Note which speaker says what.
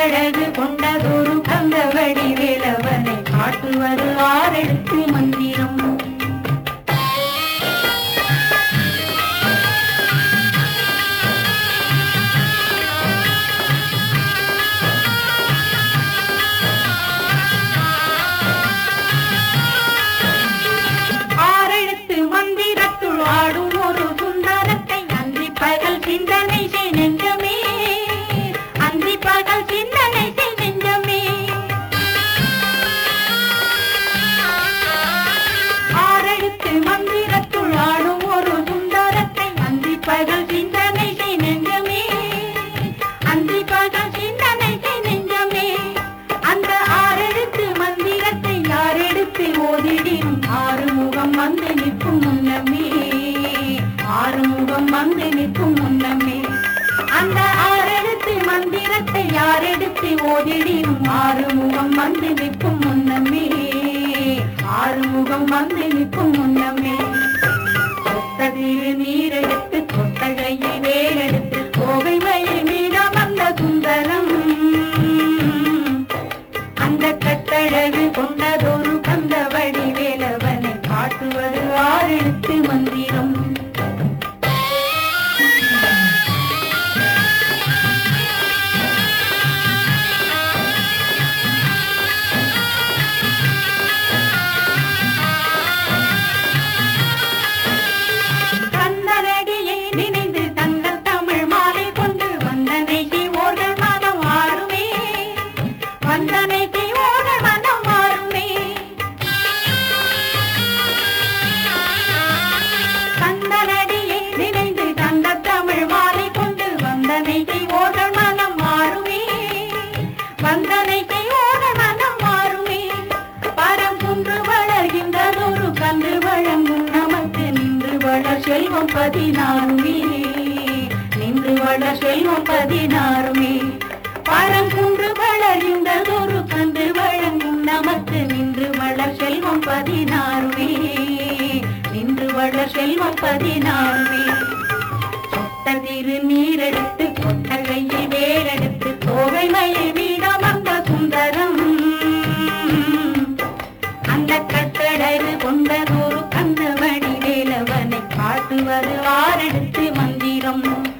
Speaker 1: கட்டழகு கொண்டதொரு கந்தவடி வேலவனை காட்டுவது ஆரெடுத்து மந்திரம் ஆரெழுத்து மந்திரத்துள் ஆடும் ஒரு சுந்தரத்தை அந்தி பகல் சிந்தனை செய் நெஞ்சமே அந்தி பகல் சிந்தனை செய் நெஞ்சமே ஆரெழுத்து மந்திரத்துள் ஆடும் ஒரு சுந்தரத்தை அந்தி பகல் சிந்தனை செய் நெஞ்சமே அந்தி பகல் சிந்தனை செய் நெஞ்சமே அந்த ஆறெழுத்து மந்திரத்தை யாரெடுத்து ஓதிடினும் ஆறுமுகம் வந்து நிற்கும் முன்னமே ஆறுமுகம் வந்து நிற்கும் முன்னமே அந்த ஆறெழுத்து மந்திரத்தை யாரெடுத்து ஓதிடினும் ஆறுமுகம் வந்து நிற்கும் முன்னமே ஆறுமுகம் வந்து நிற்கும் முன்னமே சொத்ததிரு நீரெடுத்து கொட்டகையை வேலெடுத்து கோவை மயில் மீதம் அந்த சுந்தரம் அந்த கட்டழகு கொண்டதொரு கந்தவடி வேலவனை காட்டுவது ஆறெழுத்து மந்திரம் கந்தனடியை நினைந்து தங்கள் தமிழ் மாலை கொண்டு வந்தனைக்கு ஓர்கள் மனம் ஆறுமே வந்தனைக்கு ஓர்கள் மனம் ஆறுமே கந்தனடியை நினைந்து தங்கள் தமிழ் மாலை கொண்டு வந்தனைக்கு ஓர்கள் மனம் மாறுமே வந்தனைக்கு ஓர்கள் மனம் மாறுமே பரம் குன்று வளர்கின்றதொரு கன்று வழங்கும் நமக்கு நின்று வளர் செல்வம் பதினாறுமே நின்று வளர் செல்வம் பதினாறுமே பரங்குன்று வளர்கின்றதொரு கன்று வழங்கும் நமக்கு நின்று வளர் செல்வம் பதினாறுமே நின்று வளர் செல்வம் பதினாறுமே சொட்டதிரு நீரெடுத்து கொட்டகையில் வேரெடுத்து கோவை மயில் வீடம் அந்த சுந்தரம் அந்த கட்டடகு கொண்டதொரு கந்தவடி வேலவனை காட்டுவது ஆரெடுத்து மந்திரம்